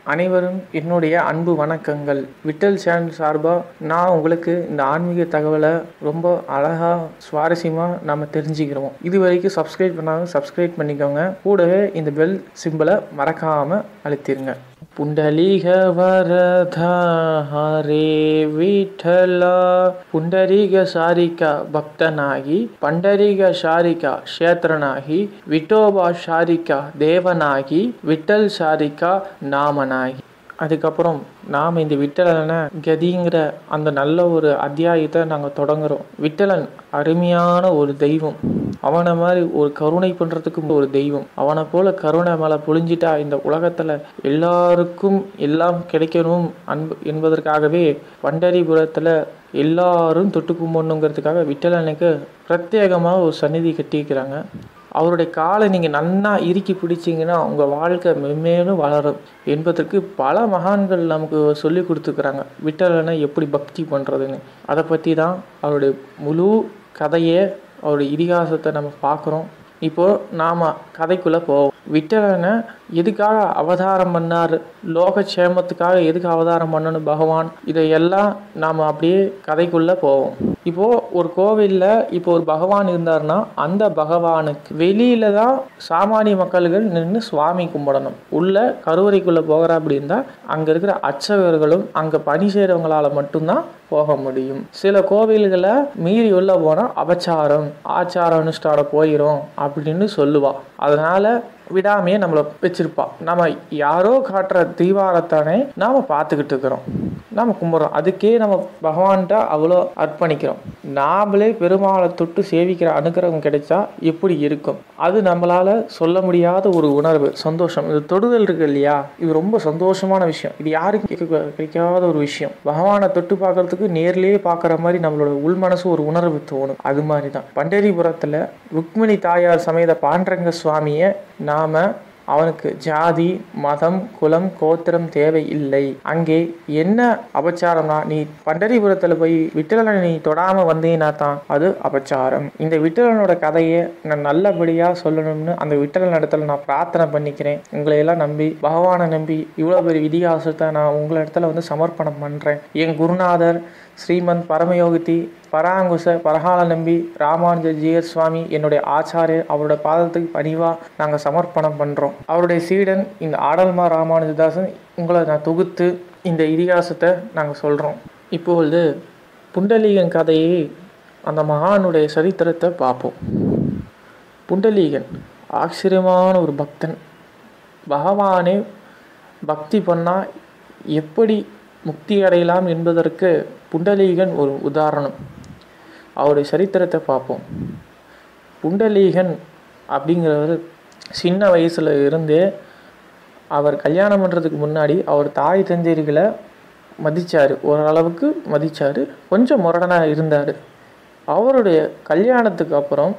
அனைவரும் என்னுடைய அன்பு வணக்கங்கள் விட்டல் சேனல் சார்பாக நான் உங்களுக்கு இந்த ஆன்மீக தகவலை ரொம்ப அழகாக சுவாரஸ்யமாக நம்ம தெரிஞ்சுக்கிறோம் இது வரைக்கும் சப்ஸ்கிரைப் பண்ணாலும் சப்ஸ்கிரைப் பண்ணிக்கோங்க கூடவே இந்த பெல் சிம்பிளை மறக்காமல் அழுத்திருங்க புண்டலீக வரதா ஹரே விட்டலா புண்டரீக சாரிகா பக்தனாகி பண்டரீக சாரிகா க்ஷேத்திரனாகி விட்டோபா சாரிகா தேவனாகி விட்டல் சாரிகா நாமனாகி அதுக்கப்புறம் நாம் இந்த விட்டலனை கதிங்கிற அந்த நல்ல ஒரு அத்தியாயத்தை நாங்கள் தொடங்குறோம் விட்டலன் அருமையான ஒரு தெய்வம் அவனை மாதிரி ஒரு கருணை பண்ணுறதுக்கு ஒரு தெய்வம் அவனை போல கருணை மேலே பொழிஞ்சிட்டா இந்த உலகத்தில் எல்லாருக்கும் எல்லாம் கிடைக்கணும் அன்பு என்பதற்காகவே பண்டரிபுரத்தில் எல்லாரும் தொட்டு கும்பிடணுங்கிறதுக்காக விட்டலனுக்கு பிரத்யேகமாக ஒரு சந்நிதி கட்டியிருக்கிறாங்க அவருடைய காலை நீங்கள் நன்னா இறுக்கி பிடிச்சிங்கன்னா உங்கள் வாழ்க்கை மென்மேலும் வளரும் என்பதற்கு பல மகான்கள் நமக்கு சொல்லி கொடுத்துருக்குறாங்க விட்டலனை எப்படி பக்தி பண்ணுறதுன்னு அதை பற்றி தான் அவருடைய முழு கதையை அவருடைய இதிகாசத்தை நம்ம பார்க்குறோம் இப்போது நாம் கதைக்குள்ளே போவோம் விட்டலனை எதுக்காக அவதாரம் பண்ணார் லோகக்ஷேமத்துக்காக எதுக்கு அவதாரம் பண்ணணும் பகவான் இதையெல்லாம் நாம் அப்படியே கதைக்குள்ளே போவோம் இப்போது ஒரு கோவிலில் இப்போ ஒரு பகவான் இருந்தார்னா அந்த பகவானுக்கு வெளியில தான் சாமானிய மக்கள்கள் நின்று சுவாமி கும்பிடணும் உள்ள கருவறைக்குள்ளே போகிற அப்படின்னா அங்கே இருக்கிற அர்ச்சகர்களும் அங்கே பணி செய்கிறவங்களால மட்டும்தான் போக முடியும் சில கோவில்களை மீறி உள்ள போனால் அபச்சாரம் ஆச்சார அனுஷ்டானம் போயிடும் அப்படின்னு சொல்லுவா அதனால விடாமையே நம்மளை வச்சிருப்பா நம்ம யாரோ காட்டுற தீபாரத்தானே நாம பார்த்துக்கிட்டு இருக்கிறோம் நாம கும்பிட்றோம் அதுக்கே நம்ம பகவான்கிட்ட அவ்வளோ அர்ப்பணிக்கிறோம் நாமளே பெருமாளை தொட்டு சேவிக்கிற அனுகிரகம் கிடைச்சா எப்படி இருக்கும் அது நம்மளால சொல்ல முடியாத ஒரு உணர்வு சந்தோஷம் இது தொடுதல் இருக்கு இல்லையா இது ரொம்ப சந்தோஷமான விஷயம் இது யாருக்கும் கிடைக்க- கிடைக்காத ஒரு விஷயம் பகவானை தொட்டு பார்க்கறதுக்கு நேர்லயே பார்க்குற மாதிரி நம்மளோட உள் மனசு ஒரு உணர்வு தோணும் அது மாதிரி தான் பண்டரிபுரத்தில் ருக்மிணி தாயார் சமேத பாண்டரங்க சுவாமியை நாம அவனுக்கு ஜாதி மதம் குலம் கோத்திரம் தேவை இல்லை அங்கே என்ன அபச்சாரம்னா நீ பண்டரிபுரத்தில் போய் விட்டலனை நீ தொடாம வந்தீங்கன்னா தான் அது அபச்சாரம் இந்த விட்டலனோட கதையை நான் நல்லபடியா சொல்லணும்னு அந்த விட்டலன் இடத்துல நான் பிரார்த்தனை பண்ணிக்கிறேன் உங்களை எல்லாம் நம்பி பகவானை நம்பி இவ்வளோ பெரிய விதியாசத்தை நான் உங்களை இடத்துல வந்து சமர்ப்பணம் பண்றேன் என் குருநாதர் ஸ்ரீமந்த் பரமயோகிதி பராங்குச பரகால நம்பி ராமானுஜ ஜியர் சுவாமி என்னுடைய ஆச்சாரியர் அவரோட பாதத்துக்கு பணிவா நாங்கள் சமர்ப்பணம் பண்ணுறோம் அவருடைய சீடன் இந்த ஆடல்மா ராமானுஜதாசன் உங்களை நான் தொகுத்து இந்த இதிகாசத்தை நாங்கள் சொல்கிறோம் இப்பொழுது புண்டலீகன் கதையை அந்த மகானுடைய சரித்திரத்தை பார்ப்போம் புண்டலீகன் ஆச்சரியமான ஒரு பக்தன் பகவானே பக்தி பண்ணால் எப்படி முக்தி அடையலாம் என்பதற்கு புண்டலீகன் ஒரு உதாரணம் அவருடைய சரித்திரத்தை பார்ப்போம் புண்டலீகன் அப்படிங்கிறவர் சின்ன வயசுல இருந்தே அவர் கல்யாணம் பண்ணுறதுக்கு முன்னாடி அவர் தாய் தந்தையர்களை மதிச்சார் ஓரளவுக்கு மதிச்சார் கொஞ்சம் முரடனாக இருந்தார் அவருடைய கல்யாணத்துக்கு அப்புறம்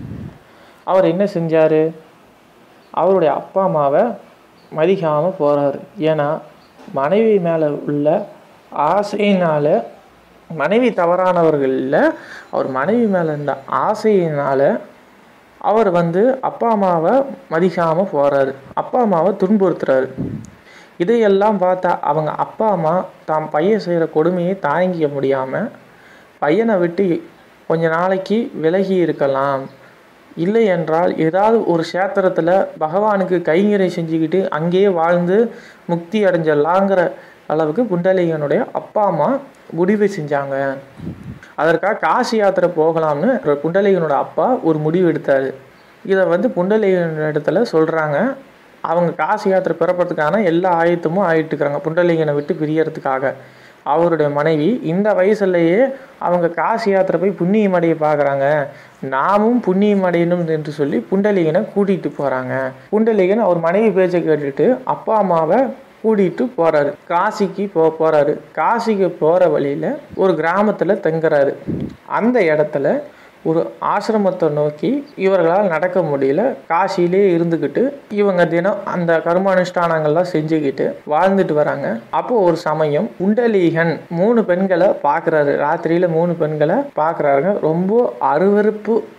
அவர் என்ன செஞ்சார் அவருடைய அப்பா அம்மாவை மதிக்காமல் போகிறாரு ஏன்னா மனைவி மேலே உள்ள ஆசையினால் மனைவி தவறானவர்கள் இல்லை அவர் மனைவி மேலே இருந்த ஆசையினால் அவர் வந்து அப்பா அம்மாவை மதிக்காமல் போகிறாரு அப்பா அம்மாவை துன்புறுத்துறாரு இதையெல்லாம் பார்த்தா அவங்க அப்பா அம்மா தாம் பையன் செய்கிற கொடுமையை தாங்கிக்க முடியாமல் பையனை விட்டு கொஞ்ச நாளைக்கு விலகி இருக்கலாம் இல்லை என்றால் ஏதாவது ஒரு சேத்திரத்தில் பகவானுக்கு கைங்கரை செஞ்சுக்கிட்டு அங்கேயே வாழ்ந்து முக்தி அடைஞ்சிடலாங்கிற அளவுக்கு புண்டலீகனுடைய அப்பா அம்மா முடிவு செஞ்சாங்க அதற்காக காசி யாத்திரை போகலாம்னு ஒரு புண்டலீகனோட அப்பா ஒரு முடிவு எடுத்தார் இதை வந்து புண்டலீகன் இடத்துல சொல்கிறாங்க அவங்க காசி யாத்திரை பிறப்பறதுக்கான எல்லா ஆயத்தமும் ஆயிட்டுருக்காங்க புண்டலீகனை விட்டு பிரியறதுக்காக அவருடைய மனைவி இந்த வயசுலயே அவங்க காசி யாத்திரை போய் புண்ணியம் அடைய பார்க்குறாங்க நாமும் புண்ணியம் அடையணும் என்று சொல்லி புண்டலீகனை கூட்டிகிட்டு போகிறாங்க புண்டலீகன் அவர் மனைவி பேச்சை கேட்டுட்டு அப்பா அம்மாவை கூட்டிகிட்டு போகிறாரு காசிக்கு போ போகிறாரு காசிக்கு போகிற வழியில் ஒரு கிராமத்தில் தங்குறாரு அந்த இடத்துல ஒரு ஆசிரமத்தை நோக்கி இவர்களால் நடக்க முடியல காசியிலே இருந்துக்கிட்டு இவங்க தினம் அந்த கர்மானுஷ்டானங்கள்லாம் செஞ்சுக்கிட்டு வாழ்ந்துட்டு வராங்க அப்போ ஒரு சமயம் குண்டலீகன் மூணு பெண்களை பார்க்குறாரு ராத்திரியில் மூணு பெண்களை பார்க்குறாருங்க ரொம்ப அருவருப்பு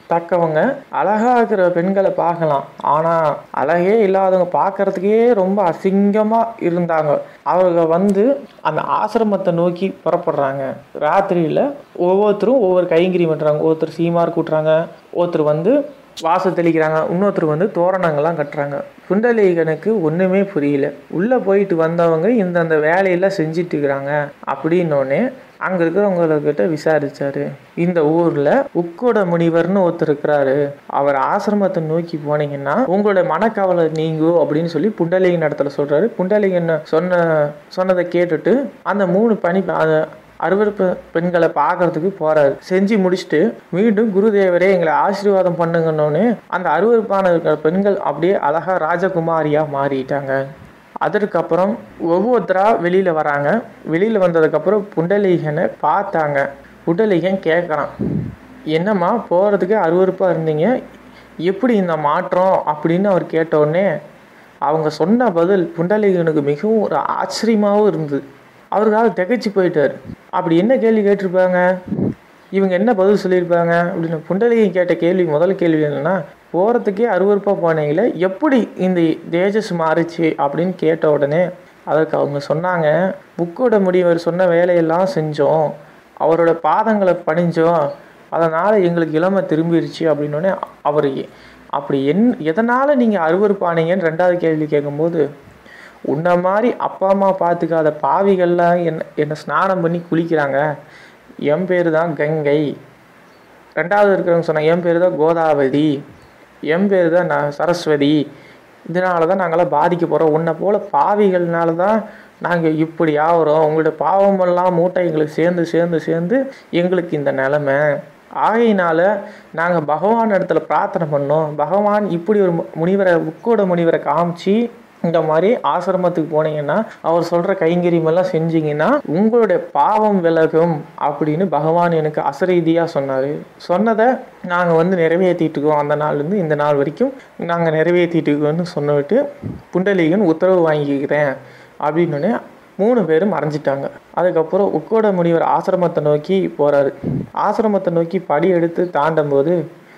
தக்கவங்க அழகா இருக்கிற பெண்களை பார்க்கலாம் ஆனா அழகே இல்லாதவங்க பார்க்கறதுக்கே ரொம்ப அசிங்கமா இருந்தாங்க அவங்க வந்து அந்த ஆசிரமத்தை நோக்கி புறப்படுறாங்க ராத்திரியில ஒவ்வொருத்தரும் ஒவ்வொரு கைங்கறி பண்றாங்க ஒருத்தர் சீமார் கூட்டுறாங்க ஒருத்தர் வந்து வாசல் தெளிக்கிறாங்க இன்னொருத்தர் வந்து தோரணங்கள்லாம் கட்டுறாங்க புண்டலீகனுக்கு ஒன்றுமே புரியல உள்ளே போயிட்டு வந்தவங்க இந்தந்த வேலையெல்லாம் செஞ்சிட்டு இருக்கிறாங்க அப்படின்னோடனே அங்கே இருக்கிறவங்கக்கிட்ட விசாரிச்சாரு இந்த ஊரில் உக்கோட முனிவர்னு ஒருத்தர் இருக்கிறாரு அவர் ஆசிரமத்தை நோக்கி போனீங்கன்னா உங்களோட மனக்கவலை நீங்கும் அப்படின்னு சொல்லி புண்டலீகன் இடத்துல சொல்றாரு புண்டலீகன் சொன்ன சொன்னதை கேட்டுட்டு அந்த மூணு பனி அந்த அருவருப்பு பெண்களை பார்க்கறதுக்கு போறாரு செஞ்சு முடிச்சுட்டு மீண்டும் குருதேவரே எங்களை ஆசீர்வாதம் பண்ணுங்கன்னொன்னு அந்த அருவருப்பான இருக்கிற பெண்கள் அப்படியே அழகா ராஜகுமாரியா மாறிட்டாங்க அதற்கப்புறம் ஒவ்வொருத்தரா வெளியில வராங்க வெளியில வந்ததுக்கப்புறம் புண்டலீகனை பார்த்தாங்க புண்டலீகன் கேட்குறான் என்னம்மா போகிறதுக்கு அருவருப்பாக இருந்தீங்க எப்படி இந்த மாற்றம் அப்படின்னு அவர் கேட்ட உடனே அவங்க சொன்ன பதில் புண்டலீகனுக்கு மிகவும் ஒரு ஆச்சரியமாகவும் இருந்தது அவருக்காக திகைச்சு போயிட்டார் அப்படி என்ன கேள்வி கேட்டிருப்பாங்க இவங்க என்ன பதில் சொல்லியிருப்பாங்க அப்படின்னு புண்டலீகன் கேட்ட கேள்வி முதல் கேள்வி என்னன்னா போகிறதுக்கே அருவருப்பாக போனீங்களே எப்படி இந்த தேஜஸ் மாறுச்சு அப்படின்னு கேட்ட உடனே அதற்கு அவங்க சொன்னாங்க புக்கோட முடிவர் சொன்ன வேலையெல்லாம் செஞ்சோம் அவரோட பாதங்களை பணிஞ்சோம் அதனால் எங்களுக்கு இளமை திரும்பிருச்சு அப்படின்னோடனே அவர் எ- அப்படி என் எதனால் நீங்கள் அருவருப்பானீங்கன்னு ரெண்டாவது கேள்வி கேட்கும்போது உன்ன மாதிரி அப்பா அம்மா பார்த்துக்காத பாவிகள்லாம் என்ன என்னை ஸ்நானம் பண்ணி குளிக்கிறாங்க என் பேர் தான் கங்கை ரெண்டாவது இருக்கிறவங்க சொன்னாங்க என் பேர் தான் கோதாவதி என் பேர் தான் நான் சரஸ்வதி இதனால தான் நாங்களாம் பாதிக்க போகிறோம் உன்னை போல் பாவிகள்னால தான் நாங்கள் இப்படி ஆகிறோம் உங்களோட பாவமெல்லாம் மூட்டை எங்களுக்கு சேர்ந்து சேர்ந்து சேர்ந்து எங்களுக்கு இந்த நிலமை ஆகையினால நாங்கள் பகவான் இடத்துல பிரார்த்தனை பண்ணோம் பகவான் இப்படி ஒரு மு- முனிவரை உக்கோட முனிவரை காமிச்சு இந்த மாதிரி ஆசிரமத்துக்கு போனீங்கன்னா அவர் சொல்கிற கைங்கரியமெல்லாம் செஞ்சீங்கன்னா உங்களுடைய பாவம் விலகும் அப்படின்னு பகவான் எனக்கு அசரீதியாக சொன்னார் சொன்னதை நாங்கள் வந்து நிறைவேற்றிட்டு இருக்கோம் அந்த நாள்லேருந்து இந்த நாள் வரைக்கும் நாங்கள் நிறைவேற்றிட்டு இருக்கோம்னு சொன்னிட்டு புண்டலீகன் உத்தரவு வாங்கிக்கிறேன் அப்படின்னு மூணு பேரும் மறைஞ்சிட்டாங்க அதுக்கப்புறம் உக்கோட முனிவர் ஆசிரமத்தை நோக்கி போகிறாரு ஆசிரமத்தை நோக்கி படி எடுத்து தாண்டும் போது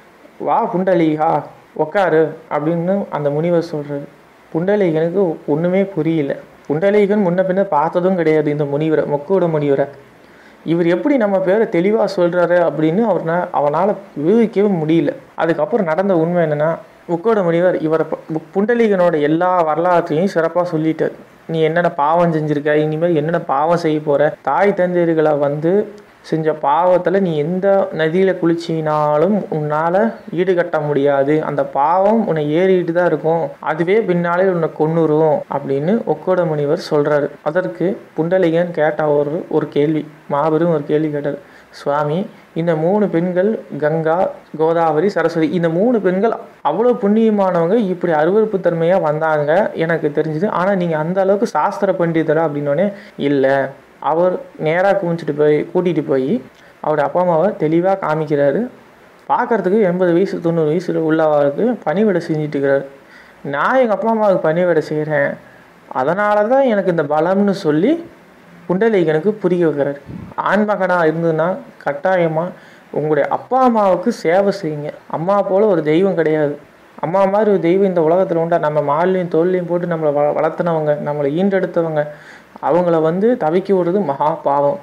வா புண்டலீகா உக்காரு அப்படின்னு அந்த முனிவர் சொல்கிறாரு புண்டலீகனுக்கு ஒன்றுமே புரியல புண்டலீகன் முன்ன பின்ன பார்த்ததும் கிடையாது இந்த முனிவரை முக்கோட முனிவரை இவர் எப்படி நம்ம பேரை தெளிவாக சொல்கிறாரு அப்படின்னு அவர்னா அவனால் விவரிக்கவே முடியல அதுக்கப்புறம் நடந்த உண்மை என்னென்னா முக்கோட முனிவர் இவரை ப- பு- புண்டலீகனோட எல்லா வரலாற்றையும் சிறப்பாக சொல்லிட்டார் நீ என்னென்ன பாவம் செஞ்சிருக்க இனிமேல் என்னென்ன பாவம் செய்ய போற தாய் தந்தையர்களை வந்து செஞ்ச பாவத்தில் நீ எந்த நதியில் குளிச்சினாலும் உன்னால் ஈடுகட்ட முடியாது அந்த பாவம் உன்னை ஏறிட்டு தான் இருக்கும் அதுவே பின்னாலே உன்னை கொன்னுரும் அப்படின்னு ஒக்கோட முனிவர் சொல்கிறாரு அதற்கு புண்டலிகன் கேட்ட ஒரு ஒரு கேள்வி மாபெரும் ஒரு கேள்வி கேட்டார் சுவாமி இந்த மூணு பெண்கள் கங்கா கோதாவரி சரஸ்வதி இந்த மூணு பெண்கள் அவ்வளோ புண்ணியமானவங்க இப்படி அருவருப்பு தன்மையாக வந்தாங்க எனக்கு தெரிஞ்சுது ஆனால் நீங்கள் அந்த அளவுக்கு சாஸ்திர பண்டிதரா அப்படின்னோடனே இல்லை அவர் நேராக குமிச்சிட்டு போய் கூட்டிகிட்டு போய் அவரோட அப்பா அம்மாவை தெளிவாக காமிக்கிறாரு பார்க்கறதுக்கு எண்பது வயசு தொண்ணூறு வயசில் உள்ளவருக்கு பணிவிடை செஞ்சுட்டு இருக்கிறாரு நான் எங்கள் அப்பா அம்மாவுக்கு பணிவிடை செய்கிறேன் அதனால தான் எனக்கு இந்த பலம்னு சொல்லி புண்டலீகனுக்கு புரிய வைக்கிறார் ஆண்மகனாக இருந்ததுன்னா கட்டாயமாக உங்களுடைய அப்பா அம்மாவுக்கு சேவை செய்யுங்க அம்மா போல் ஒரு தெய்வம் கிடையாது அம்மா மாதிரி ஒரு தெய்வம் இந்த உலகத்தில் உண்டா நம்ம மாலையும் தோல்லையும் போட்டு நம்மளை வ வளர்த்துனவங்க நம்மளை ஈண்டெடுத்தவங்க அவங்கள வந்து தவிக்க விடுறது மகா பாவம்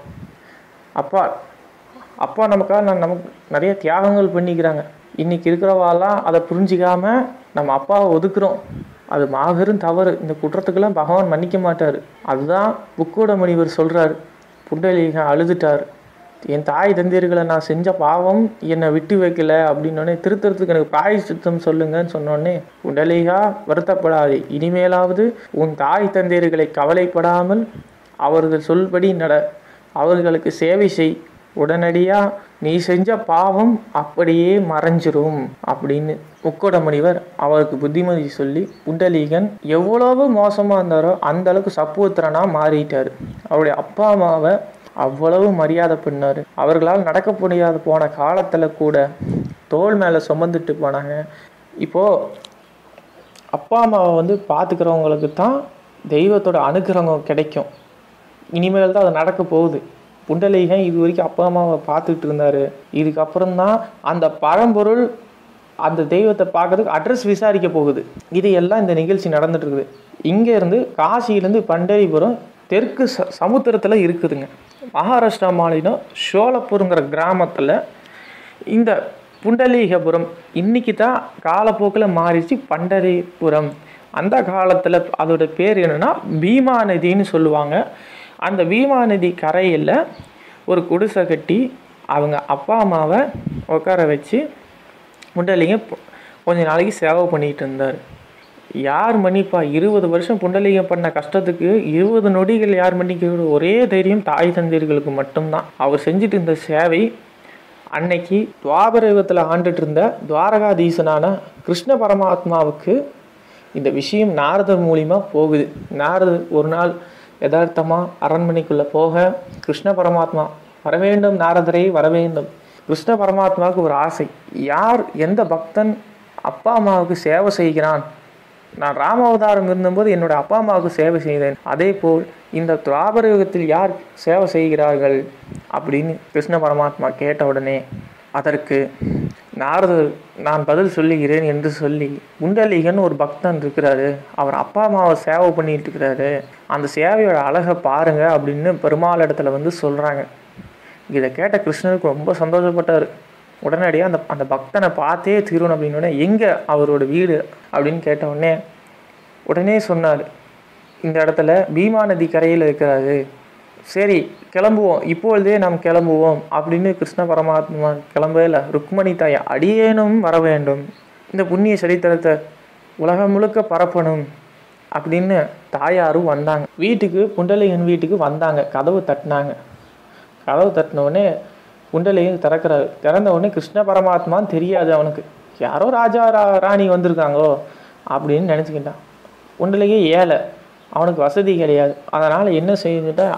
அப்பா அப்பா நமக்காக நான் நமக்கு நிறைய தியாகங்கள் பண்ணிக்கிறாங்க இன்னைக்கு இருக்கிறவாலாம் அதை புரிஞ்சிக்காம நம்ம அப்பாவை ஒதுக்குறோம் அது மாபெரும் தவறு இந்த குற்றத்துக்கெல்லாம் பகவான் மன்னிக்க மாட்டார் அதுதான் புக்கோட முனிவர் சொல்றாரு புண்டலீகன் அழுதுட்டார் என் தாய் தந்தையர்களை நான் செஞ்ச பாவம் என்னை விட்டு வைக்கல அப்படின்னோடனே திருத்தறதுக்கு எனக்கு பிராயச்சித்தம் சொல்லுங்கன்னு சொன்னோடனே புண்டலீகா வருத்தப்படாதே இனிமேலாவது உன் தாய் தந்தையர்களை கவலைப்படாமல் அவர்கள் சொல்படி நட அவர்களுக்கு சேவை செய் உடனடியா நீ செஞ்ச பாவம் அப்படியே மறைஞ்சிரும் அப்படின்னு முக்கோட முனிவர் அவருக்கு புத்திமதி சொல்லி புண்டலீகன் எவ்வளவு மோசமா இருந்தாரோ அந்த அளவுக்கு சப்புத்திரனா மாறிட்டாரு அவருடைய அப்பா அம்மாவை அவ்வளவு மரியாதை பண்ணாரு அவர்களால் நடக்க முடியாத போன காலத்துல கூட தோள் மேல சுமந்துட்டு போனாங்க இப்போ அப்பா அம்மாவை வந்து பார்த்துக்கிறவங்களுக்கு தான் தெய்வத்தோட அனுக்கிரகம் கிடைக்கும் இனிமேல் தான் அது நடக்க போகுது புண்டலீகன் இது வரைக்கும் அப்பா அம்மாவை பார்த்துக்கிட்டு இருந்தாரு இதுக்கப்புறம் தான் அந்த பழம்பொருள் அந்த தெய்வத்தை பார்க்கறதுக்கு அட்ரஸ் விசாரிக்க போகுது இது எல்லாம் இந்த நிகழ்ச்சி நடந்துட்டு இருக்குது இங்கேருந்து காசியிலேருந்து பண்டரிபுரம் தெற்கு ச சமுத்திரத்தில் இருக்குதுங்க மகாராஷ்டிரா மாநிலம் ஷோலப்பூருங்கிற கிராமத்தில் இந்த புண்டலீகபுரம் இன்னைக்கு தான் காலப்போக்கில் மாறிடுச்சு பண்டரிபுரம் அந்த காலத்தில் அதோட பேர் என்னன்னா பீமா நதின்னு சொல்லுவாங்க அந்த பீமா நதி கரையில் ஒரு குடிசை கட்டி அவங்க அப்பா அம்மாவை உட்கார வச்சு புண்டலிங்கம் பொ- கொஞ்ச நாளைக்கு சேவை பண்ணிட்டு இருந்தார் யார் மன்னிப்பா இருபது வருஷம் புண்டலிங்கம் பண்ண கஷ்டத்துக்கு இருபது நொடிகள் யார் மன்னிக்க ஒரே தைரியம் தாய் தந்தையர்களுக்கு மட்டும்தான் அவர் செஞ்சுட்டு இருந்த சேவை அன்னைக்கு துவாபர யுகத்தில் ஆண்டுட்டு இருந்த துவாரகாதீசனான கிருஷ்ண பரமாத்மாவுக்கு இந்த விஷயம் நாரதர் மூலியமா போகுது நாரதர் ஒரு நாள் யதார்த்தமாக அரண்மனைக்குள்ளே போக கிருஷ்ண பரமாத்மா வரவேண்டும் நாரதரே வரவேண்டும் கிருஷ்ண பரமாத்மாவுக்கு ஒரு ஆசை யார் எந்த பக்தன் அப்பா அம்மாவுக்கு சேவை செய்கிறான் நான் ராமாவதாரம் இருந்தபோது என்னோட அப்பா அம்மாவுக்கு சேவை செய்தேன் அதே போல் இந்த துவாபர யுகத்தில் யார் சேவை செய்கிறார்கள் அப்படின்னு கிருஷ்ண பரமாத்மா கேட்ட உடனே அதற்கு நாரதர் நான் பதில் சொல்லுகிறேன் என்று சொல்லி குண்டலிகன் ஒரு பக்தன் இருக்கிறாரு அவர் அப்பா அம்மாவை சேவை பண்ணிட்டு இருக்கிறாரு அந்த சேவையோட அழகை பாருங்க அப்படின்னு பெருமாள் இடத்துல வந்து சொல்றாங்க இதை கேட்ட கிருஷ்ணருக்கு ரொம்ப சந்தோஷப்பட்டார் உடனடியாக அந்த அந்த பக்தனை பார்த்தே தீரணும் அப்படின்னு உடனே எங்கே அவரோட வீடு அப்படின்னு கேட்ட உடனே உடனே சொன்னார் இந்த இடத்துல பீமா நதி கரையில் இருக்கிறாரு சரி கிளம்புவோம் இப்பொழுதே நாம் கிளம்புவோம் அப்படின்னு கிருஷ்ண பரமாத்மா கிளம்பவே இல்லை ருக்மணி தாய் அடியேனும் வர வேண்டும் இந்த புண்ணிய சரித்திரத்தை உலகம் முழுக்க பரப்பணும் அப்படின்னு தாயாரும் வந்தாங்க வீட்டுக்கு புண்டலிகன் வீட்டுக்கு வந்தாங்க கதவு தட்டினாங்க கதவு தட்டின உடனே குண்டலிகன் திறக்கிறாரு திறந்த உடனே கிருஷ்ண பரமாத்மான்னு தெரியாது அவனுக்கு யாரோ ராஜா ரா ராணி வந்திருக்காங்கோ அப்படின்னு நினச்சிக்கிட்டான் குண்டலிகன் ஏழை அவனுக்கு வசதி கிடையாது அதனால் என்ன செஞ்சுட்டா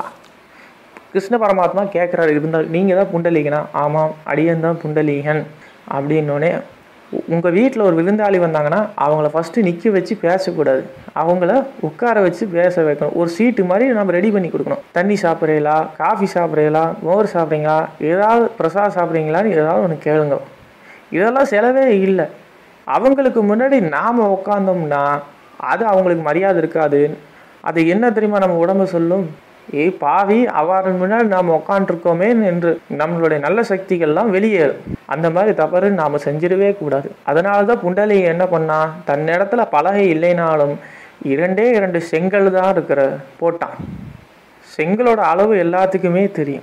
கிருஷ்ண பரமாத்மா கேட்குறாரு இருந்தால் நீங்கள் தான் புண்டலீகனா ஆமாம் அடியன் தான் புண்டலீகன் அப்படின்னோடனே உங்கள் வீட்டில் ஒரு விருந்தாளி வந்தாங்கன்னா அவங்கள ஃபஸ்ட்டு நிற்க வச்சு பேசக்கூடாது அவங்கள உட்கார வச்சு பேச வைக்கணும் ஒரு சீட்டு மாதிரி நம்ம ரெடி பண்ணி கொடுக்கணும் தண்ணி சாப்பிட்றீங்களா காஃபி சாப்பிட்றீங்களா மோர் சாப்பிட்றீங்களா ஏதாவது பிரசாதம் சாப்பிட்றீங்களான்னு ஏதாவது ஒன்று கேளுங்க இதெல்லாம் செலவே இல்லை அவங்களுக்கு முன்னாடி நாம் உட்காந்தோம்னா அது அவங்களுக்கு மரியாதை இருக்காது அது என்ன தெரியுமா நம்ம உடம்பு சொல்லும் ஏய் பாவி அவ்வாறு முன்னாடி நாம் உட்காந்துருக்கோமே என்று நம்மளுடைய நல்ல சக்திகள்லாம் வெளியேறும் அந்த மாதிரி தவறு நாம் செஞ்சிடவே கூடாது அதனால தான் புண்டலி என்ன பண்ணா தன்னிடத்துல பலகை இல்லைனாலும் இரண்டே இரண்டு செங்கல் தான் இருக்கிற போட்டான் செங்கலோட அளவு எல்லாத்துக்குமே தெரியும்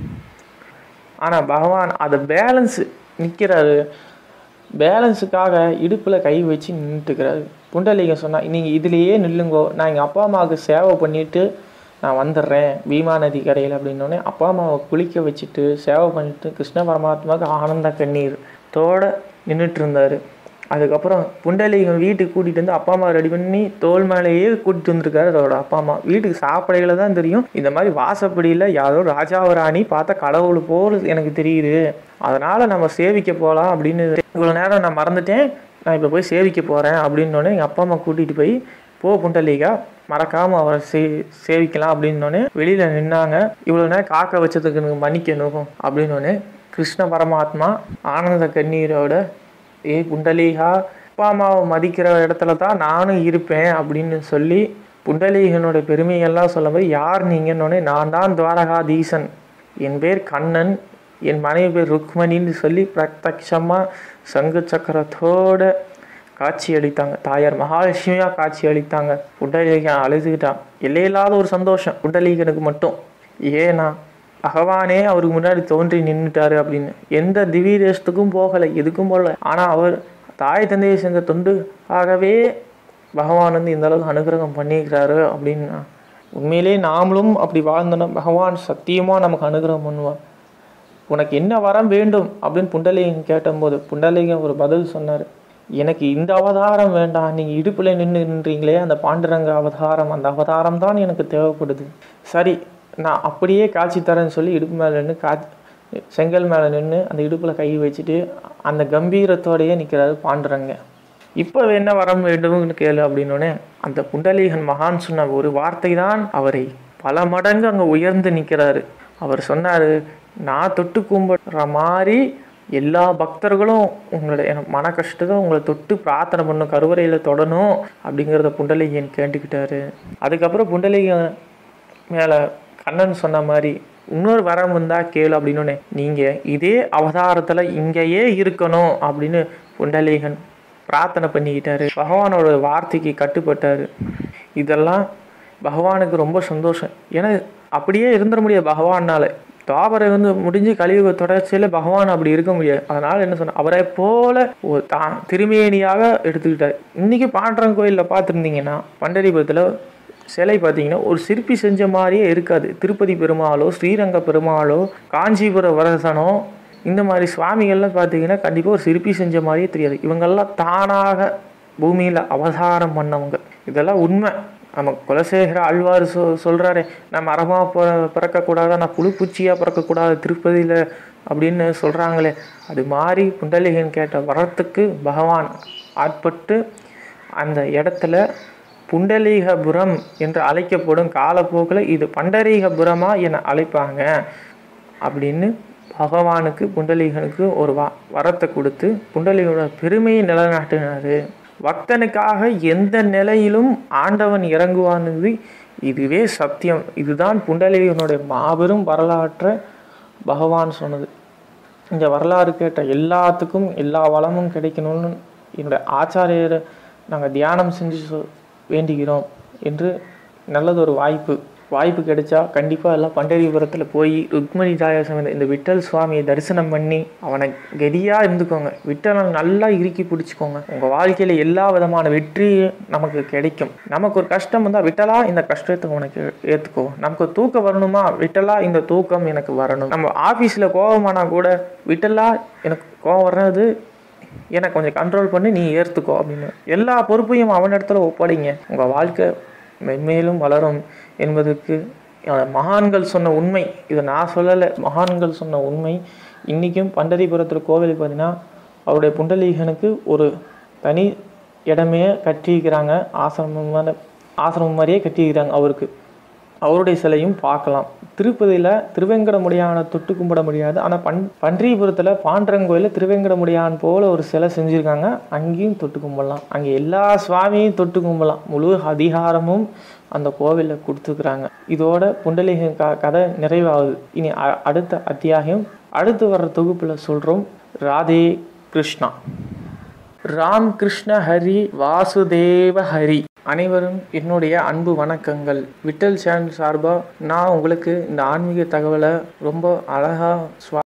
ஆனால் பகவான் அதை பேலன்ஸ் நிற்கிறாரு பேலன்ஸுக்காக இடுப்பில் கை வச்சு நின்றுட்டுக்கிறாரு புண்டலிகம் சொன்னா நீங்கள் இதுலேயே நில்லுங்கோ நான் எங்கள் அப்பா அம்மாவுக்கு சேவை பண்ணிட்டு நான் வந்துடுறேன் பீமா நதி கரையில் அப்படின்னோடனே அப்பா அம்மாவை குளிக்க வச்சுட்டு சேவை பண்ணிட்டு கிருஷ்ண பரமாத்மாவுக்கு ஆனந்த கண்ணீர் தோட நின்றுட்டு இருந்தார் அதுக்கப்புறம் புண்டலிகம் வீட்டுக்கு கூட்டிகிட்டு வந்து அப்பா அம்மா ரெடி பண்ணி தோல் மேலேயே கூட்டிட்டு வந்திருக்காரு அதோட அப்பா அம்மா வீட்டுக்கு சாப்பிடையில தான் தெரியும் இந்த மாதிரி வாசப்படியில் யாரோ ராஜாவ ராணி பார்த்தா கடவுள் போல் எனக்கு தெரியுது அதனால் நம்ம சேவிக்க போகலாம் அப்படின்னு இவ்வளோ நேரம் நான் மறந்துட்டேன் நான் இப்போ போய் சேவிக்க போகிறேன் அப்படின்னோடனே எங்கள் அப்பா அம்மா கூட்டிகிட்டு போய் போ புண்டலீகா மறக்காமல் அவரை சே சேவிக்கலாம் அப்படின்னோடனே வெளியில் நின்னாங்க இவ்வளோ நேரம் காக்க வச்சதுக்கு எனக்கு மன்னிக்கணும் அப்படின்னோடனே கிருஷ்ண பரமாத்மா ஆனந்த கண்ணீரோட ஏய் புண்டலீகா அப்பா அம்மாவை மதிக்கிற இடத்துல தான் நானும் இருப்பேன் அப்படின்னு சொல்லி புண்டலீகனோட பெருமையெல்லாம் சொல்லும்போது யார் நீங்கன்னொடனே நான் தான் துவாரகாதீசன் என் பேர் கண்ணன் என் மனைவி பேர் ருக்மணின்னு சொல்லி பிரத்யட்சமாக சங்கு சக்கரத்தோட காட்சி அளித்தாங்க தாயார் மகாலட்சுமியாக காட்சி அளித்தாங்க புண்டலீகன் அழுதுகிட்டான் எல்லையில்லாத ஒரு சந்தோஷம் புண்டலீகனுக்கு மட்டும் ஏன்னா பகவானே அவருக்கு முன்னாடி தோன்றி நின்றுட்டாரு அப்படின்னு எந்த திவ்ய தேசத்துக்கும் போகலை எதுக்கும் போகல ஆனால் அவர் தாய் தந்தையை செஞ்ச தொண்டு ஆகவே பகவான் வந்து இந்த அளவுக்கு அனுகிரகம் பண்ணியிருக்கிறாரு அப்படின்னா உண்மையிலே நாமளும் அப்படி வாழ்ந்தோன்னா பகவான் சத்தியமாக நமக்கு அனுகிரகம் பண்ணுவார் உனக்கு என்ன வரம் வேண்டும் அப்படின்னு புண்டலிகன் கேட்டபோது புண்டலிகன் ஒரு பதில் சொன்னார் எனக்கு இந்த அவதாரம் வேண்டாம் நீங்கள் இடுப்பில் நின்று நின்றீங்களே அந்த பாண்டுரங்க அவதாரம் அந்த அவதாரம் தான் எனக்கு தேவைப்படுது சரி நான் அப்படியே காட்சி தரேன்னு சொல்லி இடுப்பு மேலே நின்று காட்சி செங்கல் மேலே நின்று அந்த இடுப்பில் கை வச்சுட்டு அந்த கம்பீரத்தோடையே நிற்கிறாரு பாண்டுரங்க இப்போ என்ன வரம் வேண்டும்னு கேளு அப்படின்னோடனே அந்த புண்டலீகன் மகான் சொன்ன ஒரு வார்த்தை தான் அவரை பல மடங்கு அங்கே உயர்ந்து நிற்கிறாரு அவர் சொன்னார் நான் தொட்டு கும்பிடுற மாதிரி எல்லா பக்தர்களும் உங்களோட என மன கஷ்டத்தை உங்களை தொட்டு பிரார்த்தனை பண்ணும் கருவறையில் தொடணும் அப்படிங்கிறத புண்டலிகன் கேட்டுக்கிட்டாரு அதுக்கப்புறம் புண்டலிகன் மேலே கண்ணன் சொன்ன மாதிரி இன்னொரு வரம் வந்தா கேளு அப்படின்னு நீங்கள் இதே அவதாரத்தில் இங்கேயே இருக்கணும் அப்படின்னு புண்டலீகன் பிரார்த்தனை பண்ணிக்கிட்டாரு பகவானோட வார்த்தைக்கு கட்டுப்பட்டாரு இதெல்லாம் பகவானுக்கு ரொம்ப சந்தோஷம் ஏன்னா அப்படியே இருந்துட முடியாது பகவானால தாவரை வந்து முடிஞ்சு கழிவு தொடர்ச்சியில் பகவான் அப்படி இருக்க முடியாது அதனால் என்ன சொன்ன அவரை போல ஒரு தான் திருமேனியாக எடுத்துக்கிட்டார் இன்றைக்கி பாண்டரன் கோயிலில் பார்த்துருந்தீங்கன்னா பண்டரிபுரத்தில் சிலை பார்த்தீங்கன்னா ஒரு சிற்பி செஞ்ச மாதிரியே இருக்காது திருப்பதி பெருமாளோ ஸ்ரீரங்க பெருமாளோ காஞ்சிபுர வரசனோ இந்த மாதிரி சுவாமிகள்லாம் பார்த்தீங்கன்னா கண்டிப்பாக ஒரு சிற்பி செஞ்ச மாதிரியே தெரியாது இவங்கெல்லாம் தானாக பூமியில் அவதாரம் பண்ணவங்க இதெல்லாம் உண்மை நம்ம குலசேகர ஆழ்வார் சொ சொல்கிறாரு நான் மரமாக பிற பிறக்கக்கூடாதா நான் புழுப்பூச்சியாக பிறக்கக்கூடாது திருப்பதியில் அப்படின்னு சொல்கிறாங்களே அது மாதிரி புண்டலிகன் கேட்ட வரத்துக்கு பகவான் ஆட்பட்டு அந்த இடத்துல புண்டலீகபுரம் என்று அழைக்கப்படும் காலப்போக்கில் இது பண்டரீகபுரமா என அழைப்பாங்க அப்படின்னு பகவானுக்கு புண்டலீகனுக்கு ஒரு வ வரத்தை கொடுத்து புண்டலீகனோட பெருமையை நிலைநாட்டினார் பக்தனுக்காக எந்த நிலையிலும் ஆண்டவன் இறங்குவானது இதுவே சத்தியம் இதுதான் புண்டலீகனுடைய மாபெரும் வரலாற்றை பகவான் சொன்னது இந்த வரலாறு கேட்ட எல்லாத்துக்கும் எல்லா வளமும் கிடைக்கணும்னு என்னுடைய ஆச்சாரியரை நாங்கள் தியானம் செஞ்சு சொ வேண்டுகிறோம் என்று நல்லதொரு வாய்ப்பு வாய்ப்பு கிடைச்சா கண்டிப்பாக எல்லாம் பண்டரிபுரத்தில் போய் ருக்மணி தாயா சமேத இந்த விட்டல் சுவாமியை தரிசனம் பண்ணி அவனை கெதியாக இருந்துக்கோங்க விட்டலை நல்லா இறுக்கி பிடிச்சிக்கோங்க உங்கள் வாழ்க்கையில் எல்லா விதமான வெற்றியும் நமக்கு கிடைக்கும் நமக்கு ஒரு கஷ்டம் வந்தால் விட்டலா இந்த கஷ்டத்தை உனக்கு ஏற்றுக்கோ நமக்கு தூக்கம் வரணுமா விட்டலா இந்த தூக்கம் எனக்கு வரணும் நம்ம ஆஃபீஸில் கோபமானா கூட விட்டலா எனக்கு கோபம் வர்றது என்னை கொஞ்சம் கண்ட்ரோல் பண்ணி நீ ஏற்றுக்கோ அப்படின்னு எல்லா பொறுப்பையும் அவனிடத்துல ஒப்படைங்க உங்கள் வாழ்க்கை மென்மேலும் வளரும் என்பதற்கு மகான்கள் சொன்ன உண்மை இதை நான் சொல்லலை மகான்கள் சொன்ன உண்மை இன்றைக்கும் பண்டரிபுரத்தில் கோவில் பார்த்தீங்கன்னா அவருடைய புண்டலீகனுக்கு ஒரு தனி இடமே கட்டியிருக்கிறாங்க ஆசிரமமான ஆசிரமம் மாதிரியே கட்டியிருக்கிறாங்க அவருக்கு அவருடைய சிலையும் பார்க்கலாம் திருப்பதியில் திருவேங்கடமுடியான தொட்டு கும்பிட முடியாது ஆனால் பன் பன்றிபுரத்தில் பாண்டரங்கோயிலில் திருவேங்கடமுடியான் போல் ஒரு சிலை செஞ்சுருக்காங்க அங்கேயும் தொட்டு கும்பிடலாம் அங்கே எல்லா சுவாமியும் தொட்டு கும்பிடலாம் முழு அதிகாரமும் அந்த கோவிலில் கொடுத்துருக்குறாங்க இதோட புண்டலிக க கதை நிறைவாகுது இனி அ- அடுத்த அத்தியாயம் அடுத்து வர்ற தொகுப்பில் சொல்கிறோம் ராதே கிருஷ்ணா ராம் கிருஷ்ண ஹரி வாசுதேவ ஹரி அனைவரும் என்னுடைய அன்பு வணக்கங்கள் விட்டல் சேனல் சார்பாக நான் உங்களுக்கு இந்த ஆன்மீக தகவலை ரொம்ப அழகாக